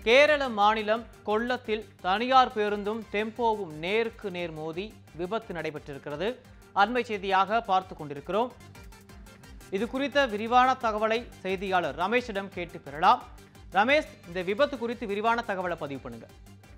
கேரள மாநிலம் கொல்லத்தில் தனியார் பேருந்தும் டெம்போவும் நேருக்கு நேர் மோதி விபத்து நடைபெற்றிருக்கிறது அண்மை செய்தியாக பார்த்து கொண்டிருக்கிறோம் இது குறித்த விரிவான தகவலை செய்தியாளர் ரமேஷிடம் கேட்டு பெறலாம் ரமேஷ் இந்த விபத்து குறித்து விரிவான தகவலை பதிவு பண்ணுங்க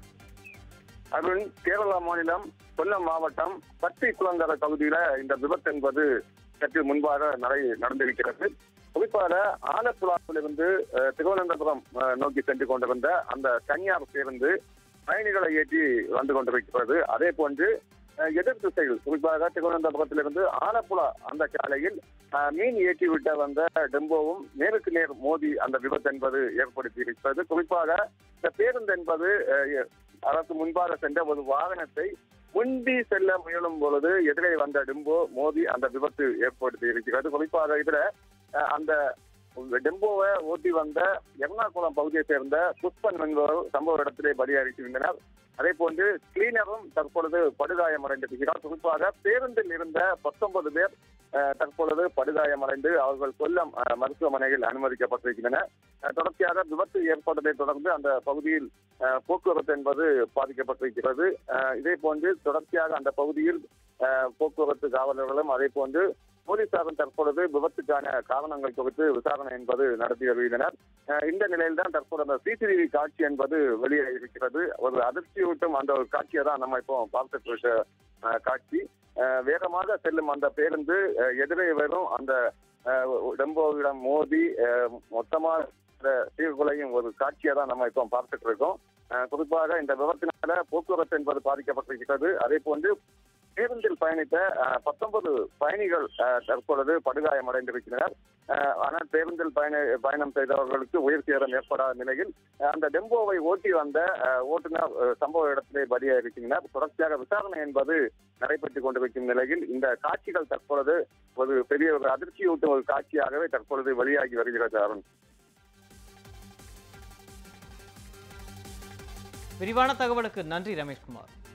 அருண் கேரளா மாநிலம் கொல்லம் மாவட்டம் பட்டி குளங்கர பகுதியில இந்த விபத்து என்பது சற்று முன்பாக நடை நடந்திருக்கிறது குறிப்பாக ஆலப்புழாவிலிருந்து அஹ், திருவனந்தபுரம் அஹ், நோக்கி சென்று கொண்டிருந்த அந்த தனியார் பேருந்து பயணிகளை ஏற்றி வந்து கொண்டிருக்கிறது அதே போன்று அஹ், எதிர் திசையில் குறிப்பாக திருவனந்தபுரத்திலிருந்து ஆலப்புழா அந்த சாலையில் அஹ், மீன் ஏற்றி விட்ட வந்த டெம்போவும் நேருக்கு நேர் மோதி அந்த விபத்து என்பது ஏற்படுத்தி இருக்கிறது குறிப்பாக இந்த பேருந்து என்பது அஹ், அதற்கு முன்பாக சென்ற ஒரு வாகனத்தை முந்தி செல்ல முயலும் பொழுது எதிரே வந்த டெம்போ மோதி அந்த விபத்து ஏற்படுத்தி இருக்கிறது குறிப்பாக இதுல அஹ், அந்த டெம்போவை ஓட்டி வந்த எர்ணாகுளம் பகுதியை சேர்ந்த புஷ்பன் என்பவர் சம்பவ இடத்திலே பலியாகியிருந்தனர் அதே போன்று கிளீனரும் தற்பொழுது படுகாயமடைந்திருக்கிறார் குறிப்பாக பேருந்தில் இருந்த பத்தொன்பது பேர் அஹ், தற்பொழுது படுகாயமடைந்து அவர்கள் கொல்லம் அஹ், மருத்துவமனையில் அனுமதிக்கப்பட்டிருக்கின்றனர் அஹ், தொடர்ச்சியாக விபத்து ஏற்பட்டதை தொடர்ந்து அந்த பகுதியில் அஹ், போக்குவரத்து என்பது பாதிக்கப்பட்டிருக்கிறது அஹ், இதே போன்று தொடர்ச்சியாக அந்த பகுதியில் அஹ், போக்குவரத்து காவலர்களும் அதே போன்று போலீசாரும் தற்பொழுது விபத்துக்கான காரணங்கள் குறித்து விசாரணை என்பது நடத்தி வருகின்றனர் அஹ், இந்த நிலையில்தான் தற்போது அந்த சிசிடிவி காட்சி என்பது வெளியே இருக்கிறது ஒரு அதிர்ச்சியூட்டும் அந்த ஒரு காட்சியை தான் நம்ம இப்போ பார்த்துட்டு இருக்க அஹ், காட்சி அஹ், வேகமாக செல்லும் அந்த பேருந்து அஹ், எதிரே வரும் அந்த அஹ், டெம்போவிடம் மோதி அஹ், மொத்தமா இந்த சீர்குலையும் ஒரு காட்சியை தான் நம்ம இப்போ பார்த்துட்டு இருக்கோம் அஹ், குறிப்பாக இந்த விபத்தினால போக்குவரத்து என்பது பாதிக்கப்பட்டிருக்கிறது அதே போன்று பேருந்தில் பயணித்த அஹ், பத்தொன்பது பயணிகள் அஹ், தற்பொழுது படுகாயமடைந்திருக்கின்றனர் அஹ், ஆனால் பேருந்தில் பயண பயணம் செய்தவர்களுக்கு உயிர் சேதம் ஏற்படாத நிலையில் அஹ், அந்த டெம்போவை ஓட்டி வந்த அஹ், ஓட்டுநர் அஹ், சம்பவ இடத்திலே பலியாகியிருக்கின்றனர் தொடர்ச்சியாக விசாரணை என்பது நடைபெற்றுக் கொண்டிருக்கும் நிலையில் இந்த காட்சிகள் தற்பொழுது ஒரு பெரிய ஒரு அதிர்ச்சியூட்டும் ஒரு காட்சியாகவே தற்பொழுது வெளியாகி வருகிறது அருண் விரிவான தகவலுக்கு நன்றி ரமேஷ்குமார்